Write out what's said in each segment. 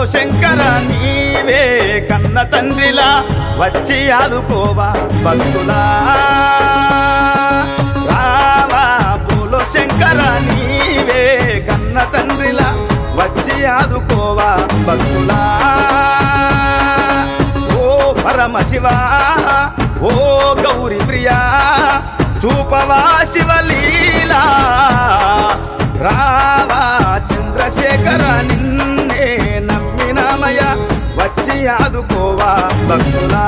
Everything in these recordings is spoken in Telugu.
పూలో శంకర నీవే కన్న తండ్రిలా వచ్చి ఆదుకోవా భక్తులా రావా పూలో శంకర నీవే కన్న తండ్రిలా వచ్చి ఆదుకోవా భక్తులా ఓ పరమశివా ఓ గౌరి ప్రియా చూపవా శివలీలా రావా చంద్రశేఖర నిన్నే నమ్మినామయ వచ్చి ఆదుకోవా భక్తులా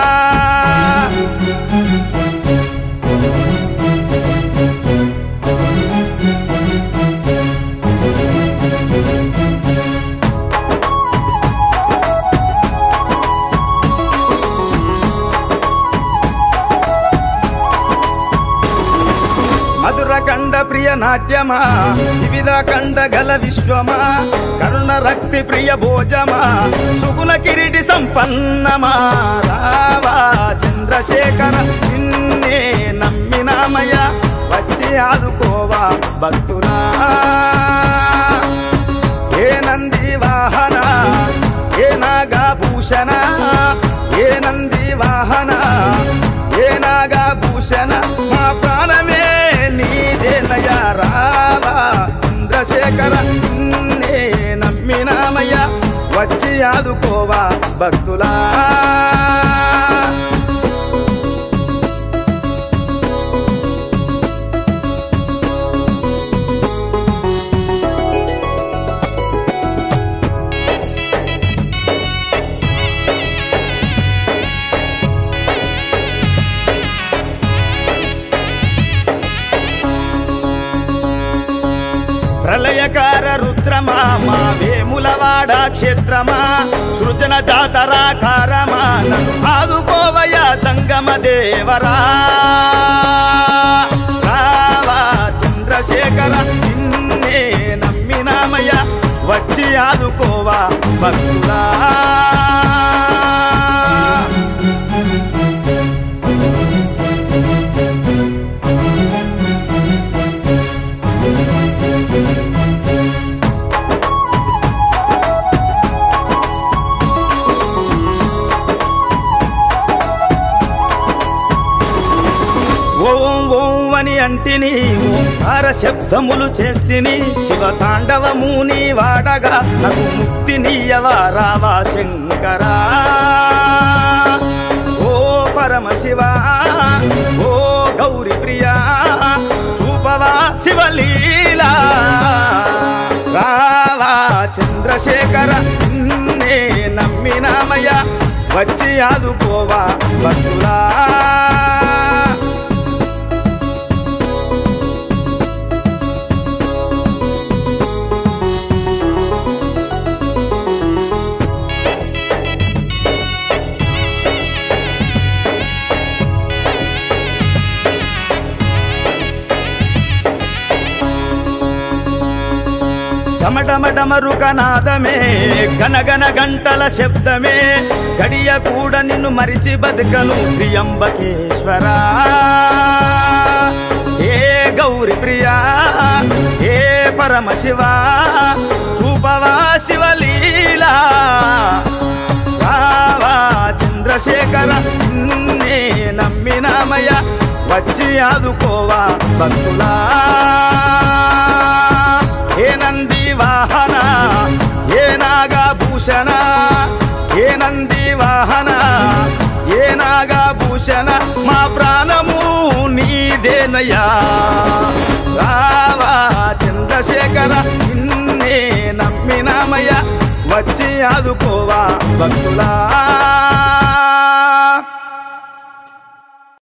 మధుర కండ ప్రియ నాట్యమా వివిధ కండ గల విశ్వమా కరుణ రక్తి ప్రియ భోజమా సుగుణ కిరీటి సంపన్నమా రావా చంద్రశేఖర నిన్నే నమ్మినామయ వచ్చి ఆదుకోవా భక్తులా ఏ నంది వాహన ఏ నాగభూషణ ఏ నంది వాహన ఏ నాగభూషణ మా ప్రాణమే నీదేనయ రావా చంద్రశేఖర నిన్నే నమ్మినామయ్య వచ్చి ఆదుకోవా భక్తులా ప్రళయకార రుద్రమా మా వేములవాడ క్షేత్రమా సృజన జాతరాకారమా నన్ను ఆదుకోవయ జంగమ దేవరా రావా చంద్రశేఖర నిన్నే నమ్మినామయ వచ్చి ఆదుకోవా భక్తులా ఓం ఓం అని అంటిని ఓంకార శబ్దములు చేస్తిని శివ తాండవముని వాడగా నాకు ముక్తి నీయవా రావా శంకరా ఓ పరమశివ ఓ గౌరి ప్రియా చూపవా శివలీలా రావా చంద్రశేఖర నిన్నే నమ్మినామయ్య వచ్చి ఆదుకోవా భక్తులా డమడమడమరుకనాదమే గనగన గంటల శబ్దమే గడియ కూడా నిన్ను మరిచి బతుకను ప్రియంబకేశ్వరా ఏ గౌరి ప్రియా ఏ పరమశివ చూపవా శివలీలా రావా చంద్రశేఖర నిన్నే నమ్మినామయ వచ్చి ఆదుకోవా భక్తులా ఏ నంది వాహన ఏ నాగభూషణ ఏ నంది వాహన ఏ నాగభూషణ మా ప్రాణము నీదేనయ్యా రావా చంద్రశేఖర నిన్నే నమ్మినామయ్య వచ్చి ఆదుకోవా భక్తులా